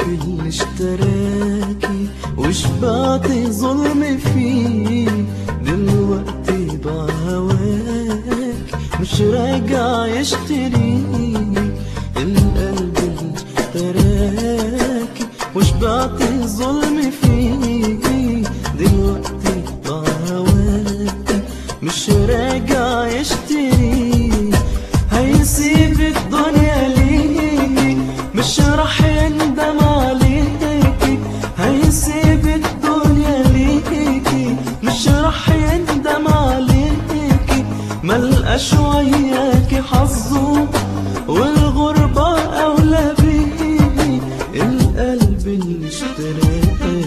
اللي اشتراكي وشبعتي ظلم فيه دلوقتي باع هواك مش راجع يشتري القلب اللي اشتراكي وشبعتي ظلم فيه دلوقتي باع هواك مش راجع يشتري هيسيب الدنيا ليكي مش راح يندم عليكي هيسيب الدنيا ليكي مش راح يندم عليكي ملقاش وياكي حظه والغربة أولى بيه القلب اللي اشتراكي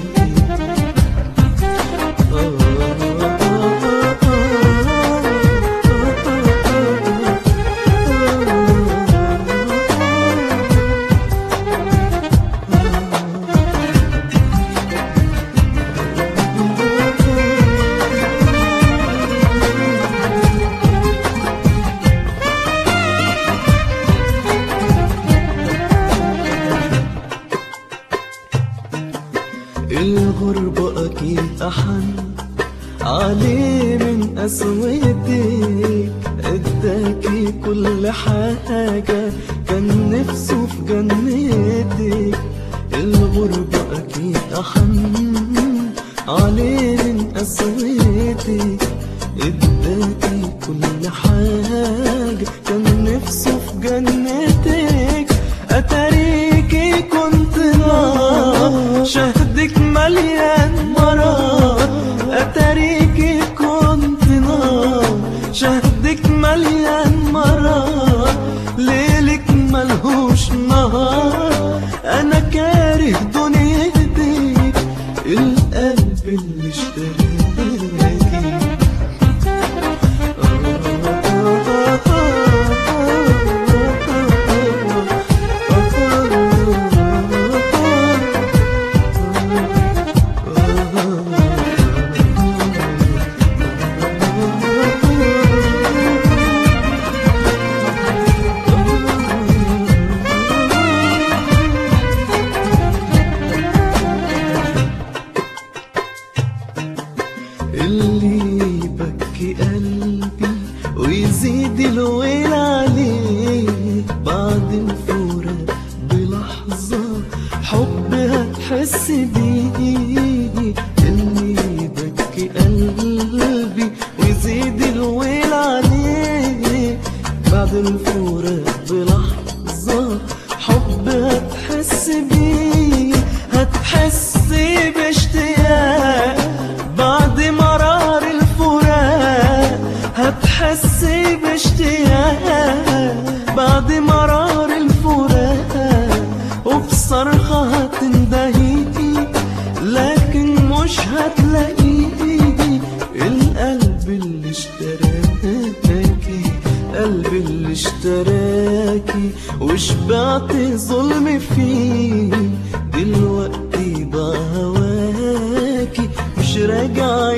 الغربة أكيد أحن عليه من قسوتك اداكي كل حاجة كان نفسه في جنتك الغربة أكيد أحن عليه من قسوتك اداكي كل حاجة كان نفسه في جنتك أتاريكي كنت نار شهدك مليان مرار أتاريكي كنت نار شهدك مليان مرار ليلك ملهوش نهار أنا كاره دنيتك القلب اللي اشتراكي اللي يبكي قلبي ويزيد الويل عليه بعد الفراق بلحظة حب هتحس بيه اللي يبكي قلبي ويزيد الويل عليه بعد الفراق بلحظة حب هتحس بيه هتحس باشتياق بعد مرار الفراق هتحس باشتياق بعد مرار الفراق وبصرخة هتندهيكي لكن مش هتلاقيكي القلب اللي اشتراكي قلب اللي اشتراكي وشبعتي ظلم فيه دلوقتي بقى هواكي مش راجع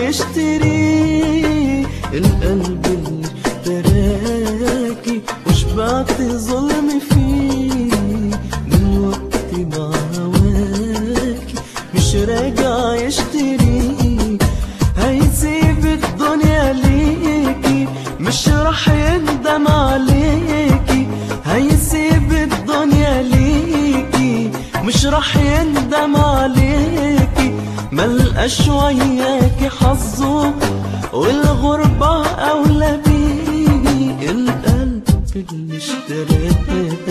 يشتري القلب اللي اشتراكي وشبعتي ظلم فيه دلوقتي بقى هواكي مش راجع يشتري هيسيب الدنيا ليكي مش راح يندم عليكي هيسيب الدنيا ليكي مش راح يندم عليكي ملقاش وياكي حظه والغربة أولى بيه القلب اللي اشتراكي